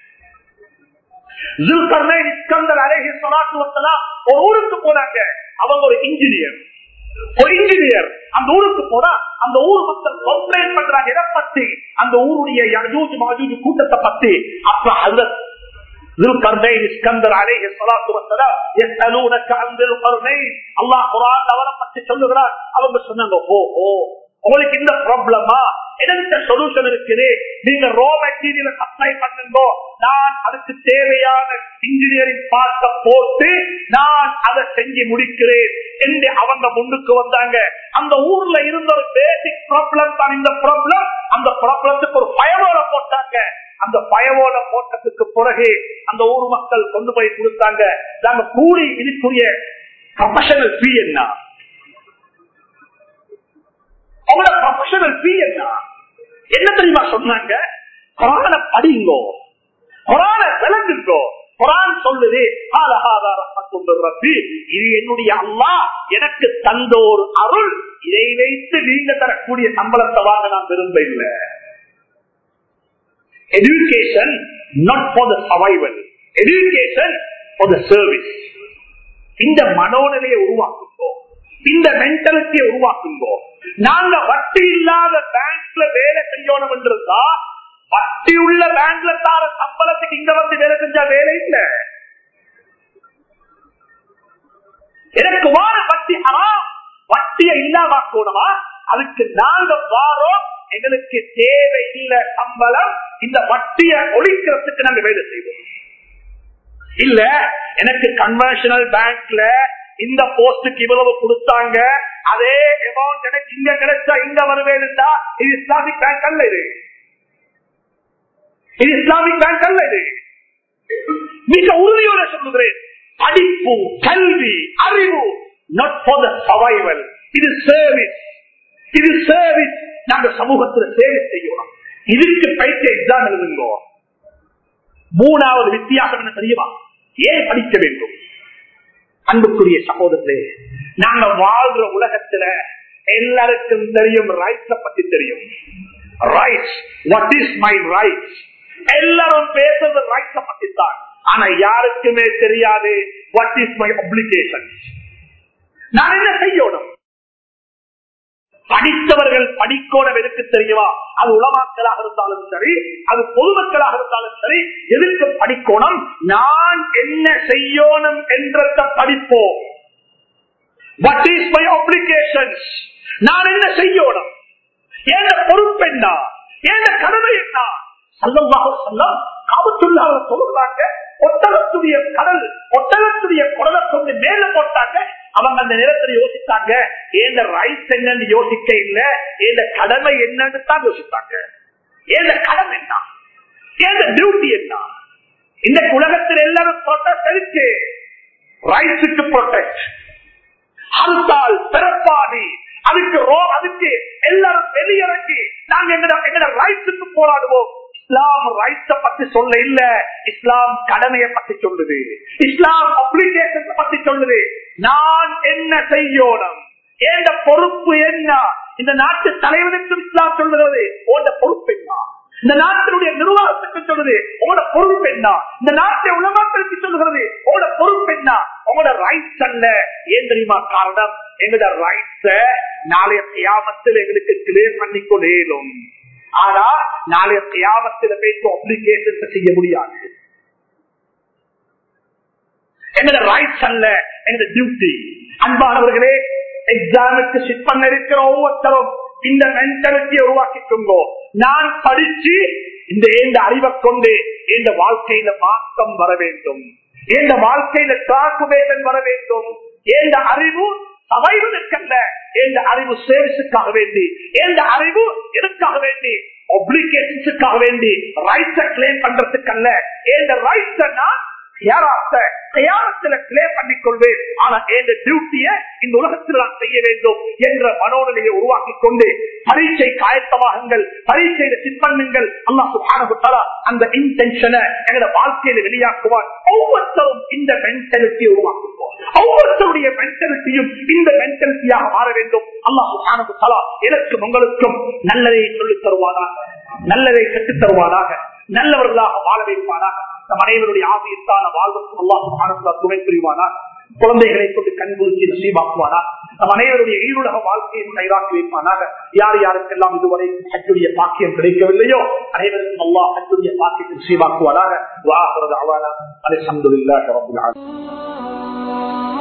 இஸ்கந்தர் அலேஹி சலாத்து வசலாம் ஒரு ஊருக்கு போனாங்க அவங்க ஒரு இன்ஜினியர் ஒரு இன்ஜினியர் அந்த ஊருக்கு போனா அந்த ஊர் மக்கள் கம்ப்ளைண்ட் பண்றாங்க எதை பத்தி அந்த ஊருடைய யஜூஜ் மாஜூஜ் கூட்டத்தை பத்தி அப்ப ஹசரத் ذو القرنين اسكندر عليه الصلاة والسلام يسألونك عن ذي القرنين الله قرآن அவரை பற்றி சொல்லுகிறார் அவங்க சொன்னாங்க ஓ ஓ உங்களுக்கு இந்த ப்ராப்ளமா எந்த சொல்யூஷன் இருக்குது நீங்க ரோ மெட்டீரியல் சப்ளை பண்ணுங்கோ நான் அதுக்கு தேவையான இன்ஜினியரிங் பார்க்க போட்டு நான் அதை செஞ்சு முடிக்கிறேன் என்று அவங்க முன்னுக்கு வந்தாங்க அந்த ஊர்ல இருந்த ஒரு பேசிக் ப்ராப்ளம் தான் இந்த ப்ராப்ளம் அந்த ப்ராப்ளத்துக்கு ஒரு பயவோட போட்டாங்க அந்த பயவோட போட்டதுக்கு பிறகு அந்த ஊர் மக்கள் கொண்டு போய் கொடுத்தாங்க நாங்க கூடி இதுக்குரிய ப்ரொஃபஷனல் ஃபீ என்ன அவங்களோட ப்ரொஃபஷனல் ஃபீ என்ன என்ன தெரியுமா சொன்னாங்க குரான படிங்கோ குரான விளங்குங்கோ குரான் சொல்லுது இது என்னுடைய அம்மா எனக்கு தந்த ஒரு அருள் இதை வைத்து நீங்க தரக்கூடிய சம்பளத்தை வாங்க நான் விரும்ப இல்லை education not for the survival education for the service இந்த மனோநிலையை உருவாக்குங்கோ இந்த மென்டாலிட்டியை உருவாக்குங்கோ நாங்க வட்டி இல்லாத பேங்க்ல வேலை செய்யணும் என்றா வட்டி உள்ள பேங்க்ல தார சம்பளத்துக்கு இங்க வந்து வேலை செஞ்சா வேலை இல்ல எனக்கு வார வட்டி ஹராம் வட்டியை இல்லாமக்கணுமா அதுக்கு நாங்க வாரோம் எங்களுக்கு தேவை இல்ல சம்பளம் இந்த வட்டியை ஒழிக்கிறதுக்கு நாங்க வேலை செய்வோம் இல்ல எனக்கு கன்வென்ஷனல் பேங்க்ல இந்த போஸ்டுக்கு இவ்வளவு கொடுத்தாங்க அதே அமௌண்ட் எனக்கு இங்க கிடைச்சா இங்க வருவேன்டா இது இஸ்லாமிக் பேங்க் அல்ல இது இது இஸ்லாமிக் பேங்க் அல்ல இது மிக உறுதியோட சொல்லுகிறேன் படிப்பு கல்வி அறிவு நாட் ஃபார் த சர்வைவல் இது சர்வீஸ் இது சர்வீஸ் நாங்க சமூகத்துல சேவை செய்யணும் இதுக்கு பயிற்சி எக்ஸாம் எழுதுங்கோ மூணாவது வித்தியாசம் என்ன தெரியுமா ஏன் படிக்க வேண்டும் அன்புக்குரிய சகோதரர்களே நாங்க வாழ்ற உலகத்துல எல்லாருக்கும் தெரியும் ரைட்ஸ பத்தி தெரியும் rights what is my rights எல்லாரும் பேசுறது ரைட்ஸ பத்தி தான் ஆனா யாருக்குமே தெரியாது வாட் இஸ் மை அப்ளிகேஷன் நான் என்ன செய்யணும் படித்தவர்கள் படிக்கோணம் எதுக்கு தெரியுமா அது உலமாக்களாக இருந்தாலும் சரி அது பொதுமக்களாக இருந்தாலும் சரி எதுக்கு படிக்கோணம் நான் என்ன செய்யணும் என்றத படிப்போம் வாட் இஸ் மை அப்ளிகேஷன்ஸ் நான் என்ன செய்யணும் ஏன் பொறுப்பு என்ன ஏன் கடமை என்ன சல்லல்லாஹு சொல்லம் காபத்துள்ளாவை சொல்லுறாங்க ஒட்டகத்துடைய கடல் ஒட்டகத்துடைய குடலை கொண்டு மேல போட்டாங்க அவங்க அந்த நேரத்தில் யோசித்தாங்க ஏந்த ரைட்ஸ் என்னன்னு யோசிக்க இல்ல ஏந்த கடமை என்னன்னு தான் யோசித்தாங்க ஏந்த கடமை என்ன ஏந்த டியூட்டி என்ன இந்த உலகத்தில் எல்லாரும் ப்ரொடெக்ட் இருக்கு ரைட்ஸுக்கு ப்ரொடெக்ட் அறுத்தால் பிறப்பாதி அதுக்கு ரோ அதுக்கு எல்லாரும் வெளியிறக்கி நாங்க எங்கட எங்கட ரைட்ஸுக்கு போராடுவோம் இஸ்லாம் ரைட்ஸ பத்தி சொல்ல இல்ல இஸ்லாம் கடமையை பத்தி சொல்லுது இஸ்லாம் அப்ளிகேஷன் பத்தி சொல்லுது நான் என்ன செய்யணும் ஏண்ட பொறுப்பு என்ன இந்த நாட்டு தலைவனுக்கும் இஸ்லாம் சொல்லுகிறது உங்களோட பொறுப்பு என்ன இந்த நாட்டினுடைய நிர்வாகத்துக்கு சொல்லுது உங்களோட பொறுப்பு என்ன இந்த நாட்டை உலகத்திற்கு சொல்லுகிறது உங்களோட பொறுப்பு என்ன உங்களோட ரைட் ரைட்ஸ் அல்ல ஏன் தெரியுமா காரணம் எங்களோட ரைட்ஸ நாளைய கியாமத்தில் எங்களுக்கு கிளியர் பண்ணி கொள்ளேலும் ஆனா நாளைய கியாமத்தில் போயிட்டு அப்ளிகேஷன் செய்ய முடியாது எங்களோட ரைட்ஸ் அல்ல எங்களோட டியூட்டி அன்பானவர்களே எக்ஸாமுக்கு சிட் பண்ண இருக்கிற ஒவ்வொருத்தரும் இந்த மென்டாலிட்டியை உருவாக்கிக்கோங்கோ நான் படிச்சு இந்த ஏந்த அறிவை கொண்டு இந்த வாழ்க்கையில மாற்றம் வர வேண்டும் இந்த வாழ்க்கையில டிரான்ஸ்பர்மேஷன் வர வேண்டும் இந்த அறிவு சமைவதற்கல்ல இந்த அறிவு சேவிஸுக்காக வேண்டி இந்த அறிவு எதுக்காக வேண்டி ஒப்ளிகேஷன்ஸுக்காக வேண்டி ரைட்ஸ கிளைம் பண்றதுக்கல்ல இந்த ரைட்ஸ நான் கிளியர் பண்ணிக்கொள்வேன் ஆனா எந்த டியூட்டிய இந்த உலகத்தில் நான் செய்ய வேண்டும் என்ற மனோநிலையை உருவாக்கி கொண்டு பரீட்சை காயத்தமாகுங்கள் பரீட்சையில சிற்பண்ணுங்கள் அல்லா சுபானகுத்தாலா அந்த இன்டென்ஷனை எங்களோட வாழ்க்கையில வெளியாக்குவார் ஒவ்வொருத்தரும் இந்த மென்டாலிட்டியை உருவாக்குவோம் ஒவ்வொருத்தருடைய மென்டாலிட்டியும் இந்த மென்டாலிட்டியாக மாற வேண்டும் அல்லா சுபானகுத்தாலா எனக்கும் உங்களுக்கும் நல்லதை சொல்லித் தருவானாக நல்லதை கற்றுத் தருவானாக நல்லவர்களாக வாழ வைப்பானாக நம் அனைவருடைய ஆசியத்தான வாழ்வுக்கும் அல்லாஹ் துணை புரிவானாக குழந்தைகளை கொண்டு கண்குறிச்சி நசீபாக்குவானா நம் அனைவருடைய ஈருலக வாழ்க்கையை கைராக்கி வைப்பானாக யார் யாருக்கெல்லாம் இதுவரை ஹஜ்ஜுடைய பாக்கியம் கிடைக்கவில்லையோ அனைவருக்கும் அல்லாஹ் ஹஜ்ஜுடைய பாக்கியத்தை நசீபாக்குவானாக வாகிறது அவானா அதை சந்துல்லாஹ் ரபுல் ஆலமீன்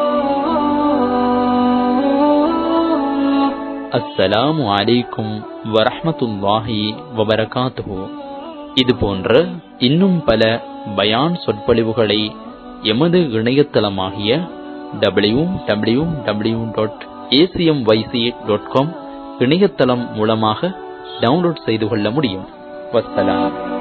அஸ்ஸலாமு அலைக்கும் வரஹ்மத்துல்லாஹி வபரகாத்துஹு இது போன்ற இன்னும் பல பயான் சொற்பொழிவுகளை எமது இணையதளமாகிய W W W dot ACM YC dot com இணையதளம் மூலமாக டவுன்லோட் செய்து கொள்ள முடியும் வஸ்ஸலாம்